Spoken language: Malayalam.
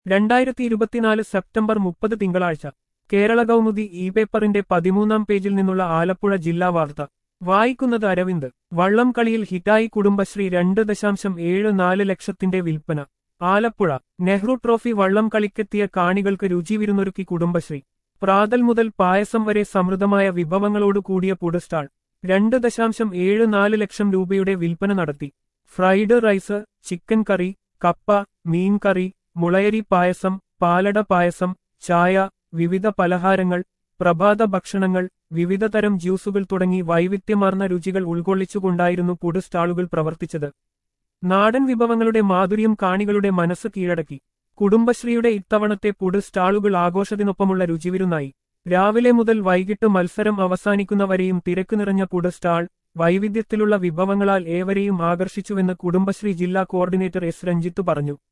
രണ്ടായിരത്തി ഇരുപത്തിനാല് സെപ്റ്റംബർ മുപ്പത് തിങ്കളാഴ്ച കേരള കൗമുദി ഇ പേപ്പറിന്റെ പതിമൂന്നാം പേജിൽ നിന്നുള്ള ആലപ്പുഴ ജില്ലാ വാർത്ത വായിക്കുന്നത് അരവിന്ദ് വള്ളം കളിയിൽ ഹിറ്റായി കുടുംബശ്രീ രണ്ട് ദശാംശം ഏഴ് നാല് ലക്ഷത്തിന്റെ വിൽപ്പന ആലപ്പുഴ നെഹ്റു ട്രോഫി വള്ളം കളിക്കെത്തിയ കാണികൾക്ക് രുചിവിരുന്നൊരുക്കി കുടുംബശ്രീ പ്രാതൽ മുതൽ പായസം വരെ സമൃദ്ധമായ വിഭവങ്ങളോട് കൂടിയ പുടസ്റ്റാൾ രണ്ട് ദശാംശം ഏഴ് നാല് ലക്ഷം രൂപയുടെ വിൽപ്പന നടത്തി ഫ്രൈഡ് റൈസ് ചിക്കൻ കറി കപ്പ മീൻ കറി മുളയരി പായസം പാലട പായസം ചായ വിവിധ പലഹാരങ്ങൾ പ്രഭാത ഭക്ഷണങ്ങൾ വിവിധതരം ജ്യൂസുകൾ തുടങ്ങി വൈവിധ്യമാർന്ന രുചികൾ ഉൾക്കൊള്ളിച്ചുകൊണ്ടായിരുന്നു പുഡ് സ്റ്റാളുകൾ പ്രവർത്തിച്ചത് നാടൻ വിഭവങ്ങളുടെ മാധുര്യം കാണികളുടെ മനസ്സ് കീഴടക്കി കുടുംബശ്രീയുടെ ഇത്തവണത്തെ പുഡ് സ്റ്റാളുകൾ ആഘോഷത്തിനൊപ്പമുള്ള രുചിവിരുന്നായി രാവിലെ മുതൽ വൈകിട്ട് മത്സരം അവസാനിക്കുന്നവരെയും തിരക്ക് നിറഞ്ഞ പുഡ് സ്റ്റാൾ വൈവിധ്യത്തിലുള്ള വിഭവങ്ങളാൽ ഏവരെയും ആകർഷിച്ചുവെന്ന് കുടുംബശ്രീ ജില്ലാ കോർഡിനേറ്റർ എസ് രഞ്ജിത്ത് പറഞ്ഞു